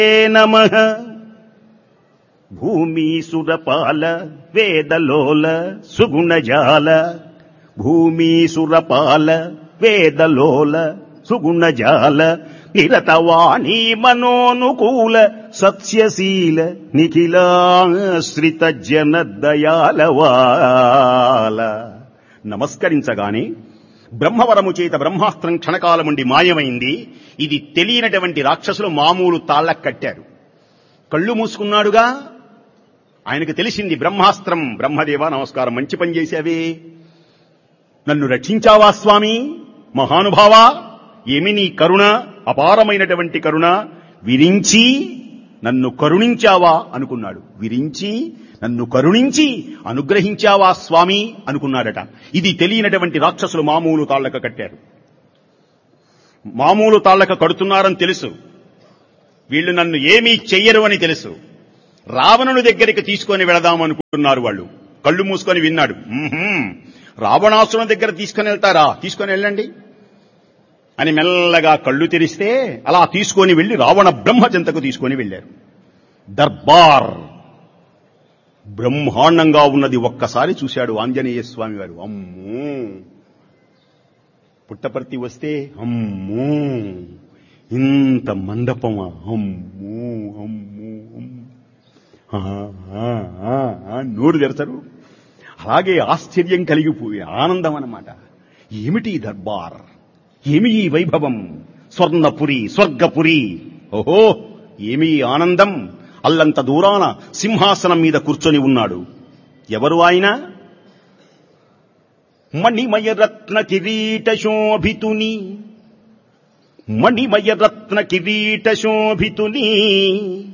నమ భూమీసురపాల వేదలోల సుగుణజాల భూమీసురపాల వేదలోల సుగుణజాల నిరతవాణీ మనోనుకూల సత్యశీల నిఖిలాశ్రిత జన దయాలవాల నమస్కరించగానే బ్రహ్మవరము చేత బ్రహ్మాస్త్రం క్షణకాలముండి మాయమైంది ఇది తెలియనటువంటి రాక్షసులు మామూలు తాళ్ళకు కట్టారు కళ్ళు మూసుకున్నాడుగా ఆయనకు తెలిసింది బ్రహ్మాస్త్రం బ్రహ్మదేవ నమస్కారం మంచి పని చేశావే నన్ను రక్షించావా స్వామి మహానుభావా ఏమి నీ కరుణ అపారమైనటువంటి కరుణ విరించి నన్ను కరుణించావా అనుకున్నాడు విరించి నన్ను కరుణించి అనుగ్రహించావా స్వామి అనుకున్నాడట ఇది తెలియనటువంటి రాక్షసులు మామూలు తాళ్ళక కట్టారు మామూలు తాళ్ళక కడుతున్నారని తెలుసు వీళ్ళు నన్ను ఏమీ చెయ్యరు అని తెలుసు రావణుని దగ్గరికి తీసుకొని వెళదాం అనుకుంటున్నారు వాళ్ళు కళ్ళు మూసుకొని విన్నాడు "మ్మ్హ్మ్. రావణాసురుని దగ్గర తీసుకొని వెళ్తారా తీసుకొని వెళ్ళండి అని మెల్లగా కళ్ళు తెరిస్తే అలా తీసుకొని వెళ్లి రావణ బ్రహ్మ చెంతకు తీసుకొని వెళ్లారు దర్బార్ బ్రహ్మాండంగా ఉన్నది ఒక్కసారి చూశాడు ఆంజనేయ స్వామి వారు అమ్మో పుట్టపర్తి వస్తే అమ్మో ఇంత మండపమా అమ్మో అమ్మో అమ్మో. ఆ, ఆ, ఆ, ఆ, నోరు తెరచరు అలాగే ఆశ్చర్యం కలిగిపోయి ఆనందం అన్నమాట ఏమిటి ఈ దర్బార్ ఏమి ఈ వైభవం స్వర్ణపురి స్వర్గపురి ఓహో ఏమి ఈ ఆనందం అల్లంత దూరాన సింహాసనం మీద కూర్చొని ఉన్నాడు ఎవరు ఆయన మణిమయ రత్న కిరీట శోభితుని మణిమయ రత్న కిరీట శోభితుని